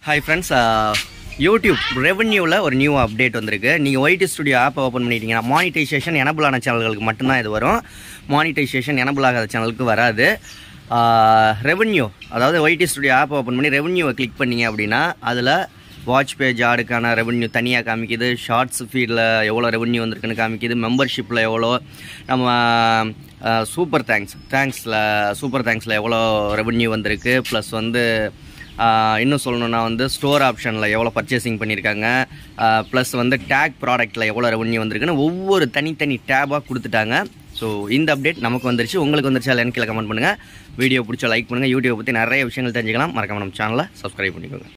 hi friends YouTube ரெவென்யூவில் ஒரு new update வந்திருக்கு நீங்கள் ஒயிட் ஸ்டுடியோ ஆப்பை ஓப்பன் பண்ணிட்டீங்கன்னா மானிட்டைசேஷன் எனபிள் ஆன சேனல்களுக்கு மட்டும்தான் இது வரும் மானிட்டைசேஷன் எனபிள் ஆகாத சேனலுக்கு வராது ரெவென்யூ அதாவது ஒயிட் ஸ்டுடியோ ஆப்பை ஓப்பன் பண்ணி ரெவென்யூவை கிளிக் பண்ணீங்க அப்படின்னா அதில் வாட்ச் பேஜ் ஆடுக்கான ரெவென்யூ தனியாக காமிக்குது ஷார்ட்ஸ் ஃபீடில் எவ்வளோ ரெவென்யூ வந்திருக்குன்னு காமிக்குது மெம்பர்ஷிப்பில் எவ்வளோ நம்ம சூப்பர் தேங்க்ஸ் தேங்க்ஸில் சூப்பர் தேங்க்ஸில் எவ்வளோ ரெவென்யூ வந்திருக்கு ப்ளஸ் வந்து ஆஹ் இன்னும் சொல்லணும்னா வந்து ஸ்டோர் ஆப்ஷனில் எவ்வளோ பர்ச்சேசிங் பண்ணியிருக்காங்க ப்ளஸ் வந்து டேக் ப்ராடக்ட்டில் எவ்வளோ ரெவன்யூ வந்திருக்குன்னு ஒவ்வொரு தனித்தனி டேபாக கொடுத்துட்டாங்க ஸோ இந்த அப்டேட் நமக்கு வந்துருச்சு உங்களுக்கு வந்துருச்சு அதில் கீழே கமெண்ட் பண்ணுங்கள் வீடியோ பிடிச்சா லைக் பண்ணுங்கள் யூடியூப் பற்றி நிறைய விஷயங்கள் தெரிஞ்சுக்கலாம் மறக்காம நம்ம சேனலை சப்ஸ்கிரைப் பண்ணிக்கோங்க